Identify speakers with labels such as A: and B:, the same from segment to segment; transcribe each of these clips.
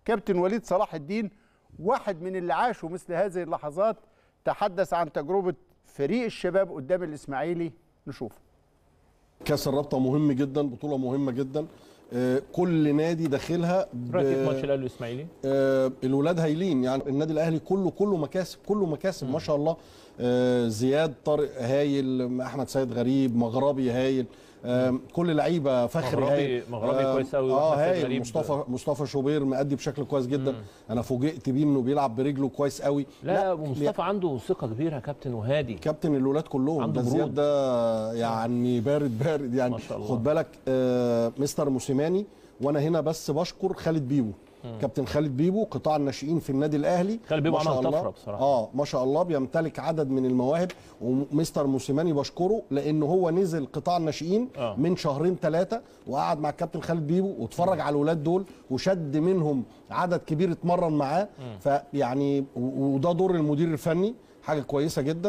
A: كابتن وليد صلاح الدين واحد من اللي عاشوا مثل هذه اللحظات تحدث عن تجربه فريق الشباب قدام الاسماعيلي نشوف
B: كاس الرابطه مهم جدا بطوله مهمه جدا آه، كل نادي داخلها ب-
C: رايك في ماتش الاهلي والاسماعيلي
B: آه، الولاد هايلين يعني النادي الاهلي كله كله مكاسب كله مكاسب ما شاء الله آه، زياد طارق هايل احمد سيد غريب مغربي هايل آه، كل لعيبه فخري
C: مغربي-
B: هايل
C: مغربي كويس أوي
B: اه
C: وأحمد سيد
B: هايل
C: غريب.
B: مصطفى مصطفى شوبير مأدي بشكل كويس جدا انا فوجئت بيه انه بيلعب برجله كويس قوي
C: لا, ومصطفى عنده ثقه كبيره يا كابتن وهادي
B: كابتن الولاد كلهم
C: عنده
B: ده زياد
C: برود.
B: ده يعني بارد بارد يعني
C: ما شاء الله.
B: خد بالك آه مستر موسيماني وانا هنا بس بشكر خالد بيبو كابتن خالد بيبو قطاع الناشئين في النادي الاهلي
C: خالد بيبو
B: ما شاء
C: عمل
B: الله.
C: طفرة بصراحة.
B: اه ما شاء الله بيمتلك عدد من المواهب ومستر موسيماني بشكره لانه هو نزل قطاع الناشئين
C: آه.
B: من شهرين ثلاثه وقعد مع الكابتن خالد بيبو واتفرج على الولاد دول وشد منهم عدد كبير اتمرن معاه فيعني و- وده دور المدير الفني حاجه كويسه جدا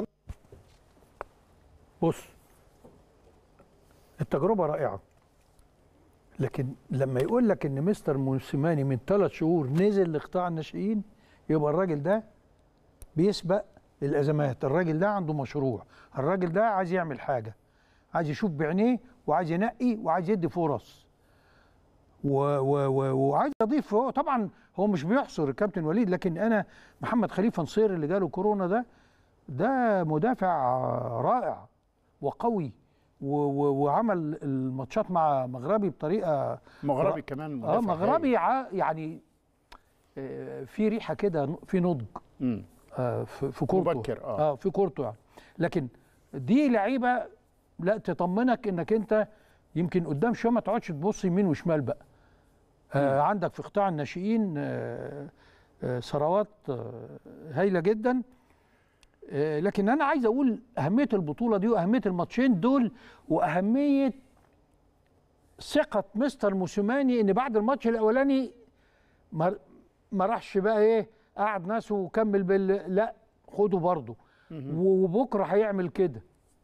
D: بص التجربة رائعة لكن لما يقول لك ان مستر موسيماني من ثلاث شهور نزل لقطاع الناشئين يبقى الراجل ده بيسبق الازمات الراجل ده عنده مشروع الراجل ده عايز يعمل حاجة عايز يشوف بعينيه وعايز ينقي وعايز يدي فرص و و و وعايز اضيف هو طبعا هو مش بيحصر الكابتن وليد لكن انا محمد خليفه نصير اللي جاله كورونا ده ده مدافع رائع وقوي و و وعمل الماتشات مع مغربي بطريقه
A: مغربي كمان
D: اه
A: مدافع هايل.
D: مغربي ع- يعني آه، في ريحه كده في نضج
A: مم.
D: آه، في في كورته
A: مبكر، آه.
D: اه في كورته يعني لكن دي لعيبه لا تطمنك انك انت يمكن قدام شويه ما تقعدش تبص يمين وشمال بقى آه عندك في قطاع الناشئين آه آه ثروات آه هايله جدا آه لكن انا عايز اقول اهميه البطوله دي واهميه الماتشين دول واهميه ثقه مستر موسيماني ان بعد الماتش الاولاني ما ما راحش بقى ايه قعد ناس وكمل بال لا خده برضه وبكره هيعمل كده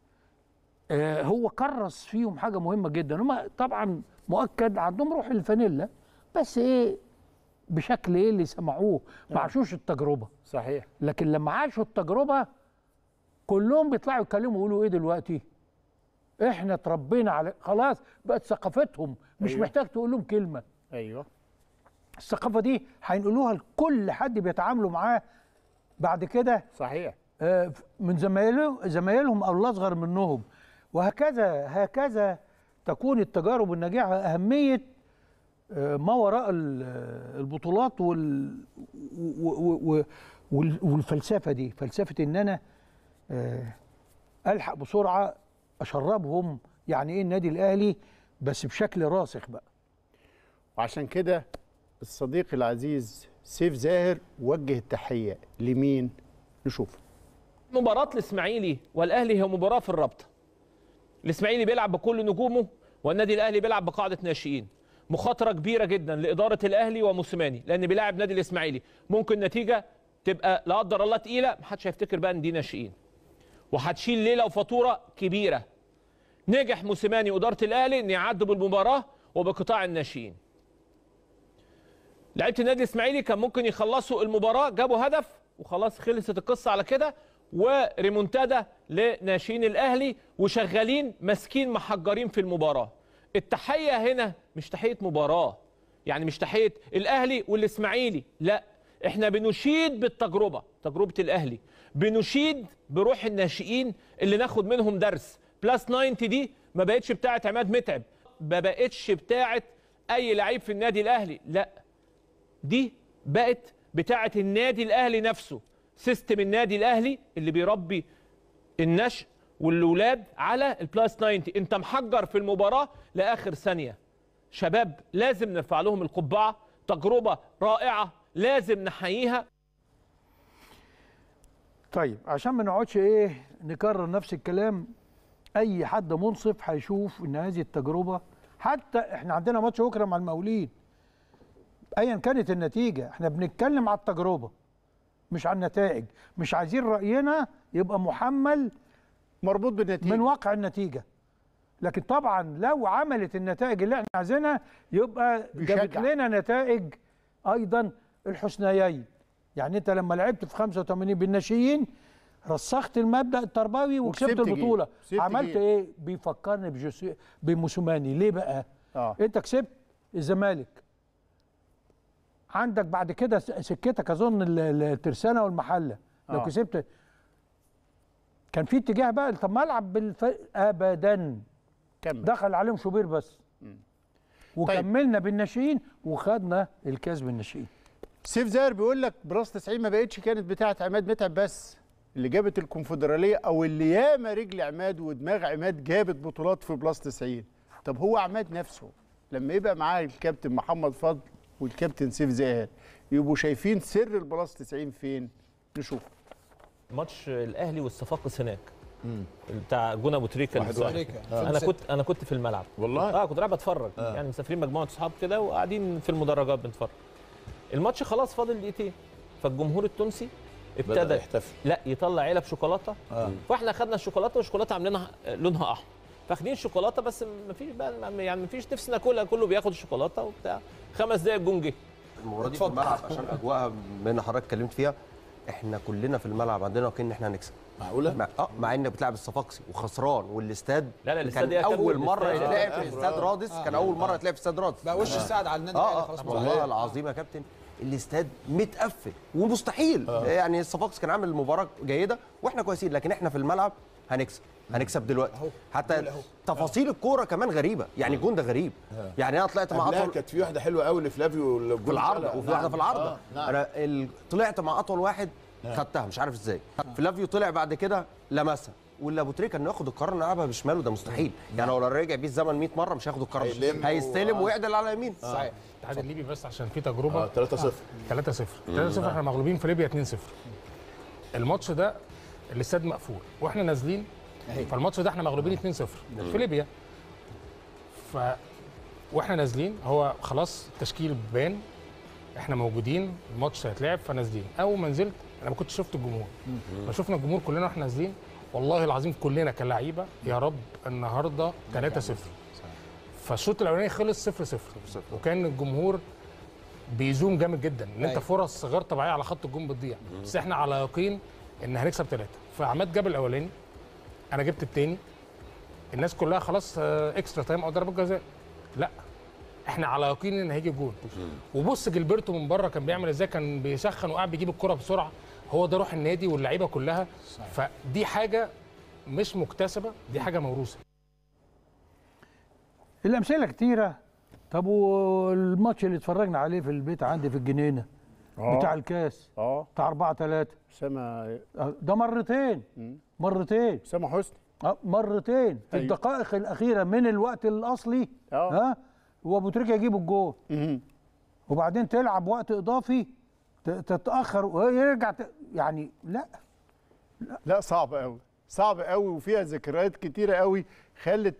D: آه هو كرس فيهم حاجه مهمه جدا هم طبعا مؤكد عندهم روح الفانيلا بس ايه بشكل ايه اللي سمعوه ما عاشوش التجربه
A: صحيح
D: لكن لما عاشوا التجربه كلهم بيطلعوا يتكلموا يقولوا ايه دلوقتي احنا اتربينا على خلاص بقت ثقافتهم مش
A: أيوة.
D: محتاج تقول لهم كلمه
A: ايوه
D: الثقافه دي هينقلوها لكل حد بيتعاملوا معاه بعد كده
A: صحيح
D: آه، من زمايلهم زمايلهم او الاصغر منهم وهكذا هكذا تكون التجارب الناجحه اهميه آه، ما وراء ال- البطولات وال و- و- و- وال- والفلسفه دي فلسفه ان انا آه، الحق بسرعه اشربهم يعني ايه النادي الاهلي بس بشكل راسخ بقى
A: وعشان كده الصديق العزيز سيف زاهر وجه التحيه لمين نشوف
C: مباراة الإسماعيلي والأهلي هي مباراة في الرابطة. الإسماعيلي بيلعب بكل نجومه والنادي الأهلي بيلعب بقاعدة ناشئين. مخاطرة كبيرة جدا لإدارة الأهلي وموسيماني لأن بيلاعب نادي الإسماعيلي، ممكن نتيجة تبقى لا قدر الله تقيلة محدش هيفتكر بقى إن دي ناشئين. وهتشيل ليلة وفاتورة كبيرة. نجح موسيماني وإدارة الأهلي إن يعدوا بالمباراة وبقطاع الناشئين. لعيبه النادي الاسماعيلي كان ممكن يخلصوا المباراه جابوا هدف وخلاص خلصت القصه على كده وريمونتادا لناشئين الاهلي وشغالين ماسكين محجرين في المباراه التحيه هنا مش تحيه مباراه يعني مش تحيه الاهلي والاسماعيلي لا احنا بنشيد بالتجربه تجربه الاهلي بنشيد بروح الناشئين اللي ناخد منهم درس بلس 90 دي ما بقتش بتاعه عماد متعب ما بقتش بتاعه اي لعيب في النادي الاهلي لا دي بقت بتاعه النادي الاهلي نفسه سيستم النادي الاهلي اللي بيربي النشء والولاد على البلاس 90 انت محجر في المباراه لاخر ثانيه شباب لازم نرفع لهم القبعه تجربه رائعه لازم نحييها
D: طيب عشان ما نقعدش ايه نكرر نفس الكلام اي حد منصف هيشوف ان هذه التجربه حتى احنا عندنا ماتش بكره مع المقاولين ايا كانت النتيجه احنا بنتكلم على التجربه مش على النتائج مش عايزين راينا يبقى محمل
A: مربوط بالنتيجه
D: من واقع النتيجه لكن طبعا لو عملت النتائج اللي احنا عايزينها يبقى
A: بيشجع.
D: جابت لنا نتائج ايضا الحسنيين يعني انت لما لعبت في 85 بالناشئين رسخت المبدا التربوي وكسبت
A: وكسبت جيل.
D: البطوله
A: كسبت
D: عملت
A: جيل.
D: ايه بيفكرني بجوسي بموسوماني ليه بقى
A: اه
D: انت كسبت الزمالك عندك بعد كده س- سكتك اظن ال- ال- الترسانه والمحله لو
A: آه.
D: كسبت كان في اتجاه بقى طب ما العب بالفرق ابدا
A: كمل
D: دخل عليهم شوبير بس وكملنا بالناشئين وخدنا الكاس بالناشئين
A: سيف زاهر بيقول لك بلس 90 ما بقتش كانت بتاعه عماد متعب بس اللي جابت الكونفدراليه او اللي ياما رجل عماد ودماغ عماد جابت بطولات في بلس 90 طب هو عماد نفسه لما يبقى معاه الكابتن محمد فضل والكابتن سيف زاهر يبقوا شايفين سر البلس 90 فين نشوف
C: ماتش الاهلي والصفاقس هناك بتاع جون ابو تريكه
E: واحد
C: اللي
E: واحد.
C: صاحب.
E: آه.
C: انا كنت انا كنت في الملعب
E: والله؟
C: اه كنت قاعد بتفرج آه. يعني مسافرين مجموعه اصحاب كده وقاعدين في المدرجات بنتفرج الماتش خلاص فاضل دقيقتين فالجمهور التونسي
E: بدأ
C: ابتدى
E: يحتفل
C: لا يطلع علب شوكولاته
E: آه.
C: فاحنا خدنا الشوكولاته والشوكولاته عاملينها لونها احمر فاخدين الشوكولاته بس مفيش بقى يعني مفيش نفس ناكلها كله بياخد الشوكولاته وبتاع خمس دقايق الجون جه
F: المباراه دي في الملعب عشان اجواءها بما ان حضرتك اتكلمت فيها احنا كلنا في الملعب عندنا يقين ان احنا هنكسب
E: معقوله؟
F: مع, اه مع انك بتلعب الصفاقسي وخسران والاستاد
C: لا، لا، الاستاد
F: كان
C: إيه؟ كان
F: اول
C: الاستاد.
F: مره
C: آه،
F: يتلعب
E: آه،
F: في استاد
E: آه.
F: رادس كان اول مره يتلعب في استاد رادس
G: بقى وش السعد على النادي
F: اه
G: الاهلي
F: اه
G: خلاص
F: والله العظيم يا كابتن الاستاد متقفل ومستحيل يعني الصفاقس كان عامل مباراه جيده واحنا كويسين لكن احنا في الملعب هنكسب هنكسب دلوقتي
G: أهو.
F: حتى
G: أهو.
F: تفاصيل الكوره كمان غريبه يعني الجون ده غريب يعني انا طلعت مع
E: قبلها
F: اطول
E: كانت في واحده حلوه قوي لفلافيو
F: في العارضه وفي واحده في العارضه
E: آه. نعم.
F: انا ال... طلعت مع اطول واحد خدتها مش عارف ازاي فلافيو طلع بعد كده لمسها واللي ابو تريكه انه ياخد القرار انه يلعبها بشماله ده مستحيل يعني لو رجع بيه الزمن 100 مره مش هياخد القرار ده.
E: هيلم و-
F: هيستلم
E: آه.
F: ويعدل على يمين
G: صحيح
H: الاتحاد الليبي بس عشان في تجربه
E: اه 3 0
H: 3 0 3 0 احنا مغلوبين في ليبيا 2 0 الماتش ده الاستاد مقفول واحنا نازلين فالماتش ده احنا مغلوبين 2 0 في ليبيا ف واحنا نازلين هو خلاص التشكيل بان احنا موجودين الماتش هيتلعب فنازلين اول ما نزلت انا ما كنتش شفت الجمهور فشفنا الجمهور كلنا واحنا نازلين والله العظيم كلنا كلاعيبه يا رب النهارده 3 0 فالشوط الاولاني خلص 0 0 وكان الجمهور بيزوم جامد جدا ان انت
G: أيوة.
H: فرص غير طبيعيه على خط الجون بتضيع بس احنا على يقين ان هنكسب ثلاثه فعماد جاب الاولاني انا جبت الثاني الناس كلها خلاص آه، اكسترا تايم او ضربه جزاء لا احنا على يقين ان هيجي جول وبص جilberto من بره كان بيعمل ازاي كان بيسخن وقاعد بيجيب الكره بسرعه هو ده روح النادي واللعيبه كلها فدي حاجه مش مكتسبه دي حاجه موروثه
D: الامثله كتيره طب والماتش اللي اتفرجنا عليه في البيت عندي في الجنينه
A: آه.
D: بتاع الكاس
A: اه
D: بتاع 4 3
A: اسامه
D: ده مرتين مرتين
A: اسامه حسني
D: آه، مرتين في
A: أيوة.
D: الدقائق الاخيره من الوقت الاصلي
A: آه.
D: ها وابو تريكه يجيب الجول
A: مهم.
D: وبعدين تلعب وقت اضافي ت- تتاخر ويرجع ت... يعني لا
A: لا صعب قوي صعب قوي وفيها ذكريات كتيره قوي خلت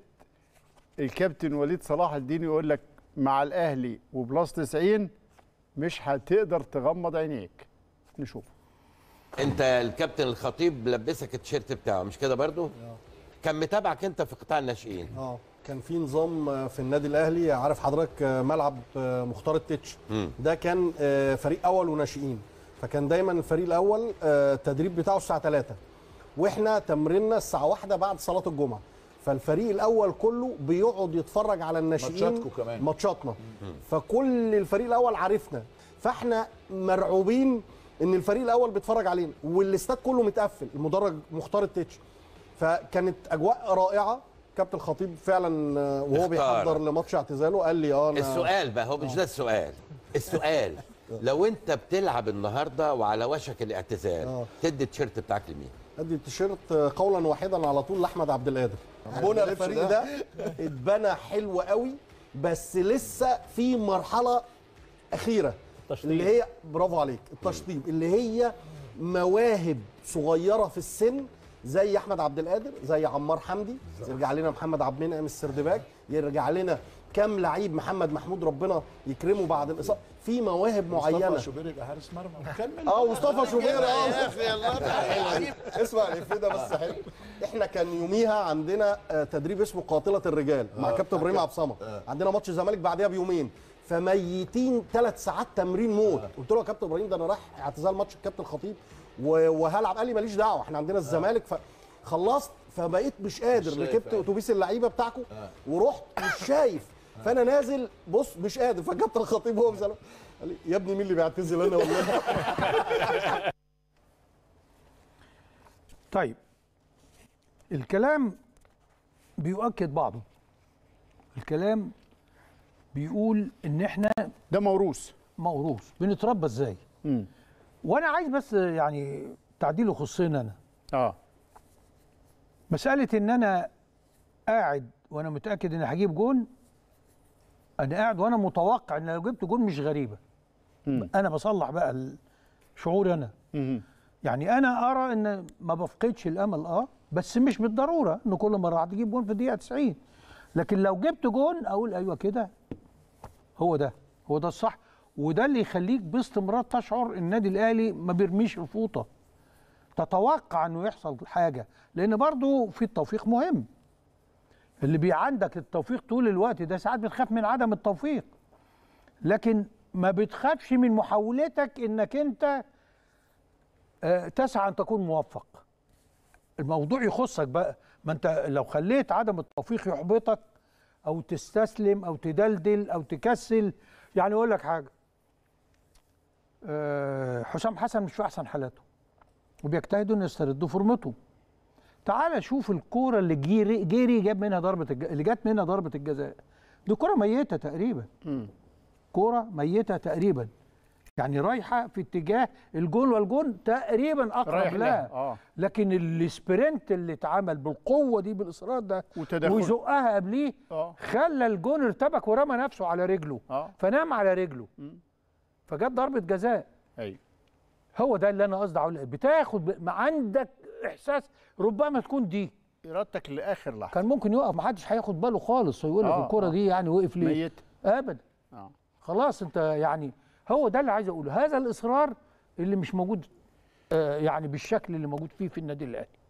A: الكابتن وليد صلاح الدين يقول لك مع الاهلي وبلس 90 مش هتقدر تغمض عينيك نشوف
I: انت الكابتن الخطيب لبسك التيشيرت بتاعه مش كده برضو كان متابعك انت في قطاع الناشئين
B: اه كان في نظام آه، في النادي الاهلي عارف حضرتك آه، ملعب آه، مختار التتش ده كان آه، فريق اول وناشئين فكان دايما الفريق الاول آه، التدريب بتاعه الساعه 3 واحنا تمريننا الساعه 1 بعد صلاه الجمعه فالفريق الاول كله بيقعد يتفرج على الناشئين
E: ماتشاتكم كمان.
B: ماتشاتنا فكل الفريق الاول عارفنا فاحنا مرعوبين ان الفريق الاول بيتفرج علينا والاستاد كله متقفل المدرج مختار التتش فكانت اجواء رائعه كابتن خطيب فعلا آه، وهو
I: اختار.
B: بيحضر لماتش اعتزاله قال لي اه انا
I: السؤال بقى هو مش ده السؤال السؤال لو انت بتلعب النهارده وعلى وشك الاعتزال
B: آه.
I: تدي التيشيرت بتاعك لمين
B: ادي التيشيرت آه، قولا واحدا على طول لاحمد عبد القادر بنى الفريق ده اتبنى حلو قوي بس لسه في مرحله اخيره
C: التشطيب.
B: اللي هي برافو عليك التشطيب اللي هي مواهب صغيره في السن زي احمد عبد القادر زي عمار حمدي يرجع لنا محمد عبد المنعم السردباك يرجع لنا كام لعيب محمد محمود ربنا يكرمه بعد الاصابه في مواهب معينه
E: مصطفى شوبير يبقى حارس مرمى كمل
B: اه مصطفى شوبير اه
E: يا اخي الله
B: اسمع الإفيه ده بس حلو احنا كان يوميها عندنا آه، تدريب اسمه قاتله الرجال مع كابتن ابراهيم عبد الصمد عندنا ماتش الزمالك بعدها بيومين فميتين ثلاث ساعات تمرين موت قلت له يا كابتن ابراهيم ده انا رايح اعتزال ماتش الكابتن الخطيب و- وهلعب قال لي ماليش دعوه احنا عندنا الزمالك فخلصت فبقيت مش قادر
E: شايف،
B: ركبت
E: أيوة.
B: اتوبيس اللعيبه بتاعكم ورحت مش شايف فانا نازل بص مش قادر فالكابتن الخطيب هو بيسأله قال لي يا ابني مين اللي بيعتزل انا والله
D: طيب الكلام بيؤكد بعضه الكلام بيقول ان احنا
A: ده موروث
D: موروث بنتربى ازاي
A: مم.
D: وانا عايز بس يعني تعديل يخصني انا
A: اه
D: مساله ان انا قاعد وانا متاكد اني هجيب جون انا قاعد وانا متوقع ان لو جبت جون مش غريبه
A: مم.
D: انا بصلح بقى ال- شعوري انا
A: مم.
D: يعني انا ارى ان ما بفقدش الامل اه بس مش بالضروره ان كل مره هتجيب جون في الدقيقه 90 لكن لو جبت جون اقول ايوه كده هو ده هو ده الصح وده اللي يخليك باستمرار تشعر ان النادي الاهلي ما بيرميش الفوطه تتوقع انه يحصل حاجه لان برضو في التوفيق مهم اللي بي عندك التوفيق طول الوقت ده ساعات بتخاف من عدم التوفيق لكن ما بتخافش من محاولتك انك انت آه، تسعى ان تكون موفق الموضوع يخصك بقى ما انت لو خليت عدم التوفيق يحبطك او تستسلم او تدلدل او تكسل يعني اقول لك حاجه آه، حسام حسن مش في احسن حالاته وبيجتهدوا ان يستردوا فورمته تعال شوف الكوره اللي جيري جيري جاب منها ضربه الج... اللي جت منها ضربه الجزاء دي كوره ميته تقريبا كوره ميته تقريبا يعني رايحه في اتجاه الجون والجون تقريبا اقرب
A: رايح
D: لها
A: لها، آه.
D: لكن السبرنت اللي اتعمل بالقوه دي بالاصرار ده
A: وتدخل.
D: ويزقها قبليه
A: آه.
D: خلى الجون ارتبك ورمى نفسه على رجله
A: آه.
D: فنام على رجله فجت ضربه جزاء
A: ايوه
D: هو ده اللي انا قصدي اقول بتاخد ب... ما عندك احساس ربما تكون دي
A: ارادتك لاخر لحظه
D: كان ممكن يقف ما حدش هياخد باله خالص ويقول لك
A: آه،
D: الكره
A: آه.
D: دي يعني وقف ليه
A: ميت
D: ابدا
A: اه
D: خلاص انت يعني هو ده اللي عايز اقوله هذا الاصرار اللي مش موجود آه يعني بالشكل اللي موجود فيه في النادي الاهلي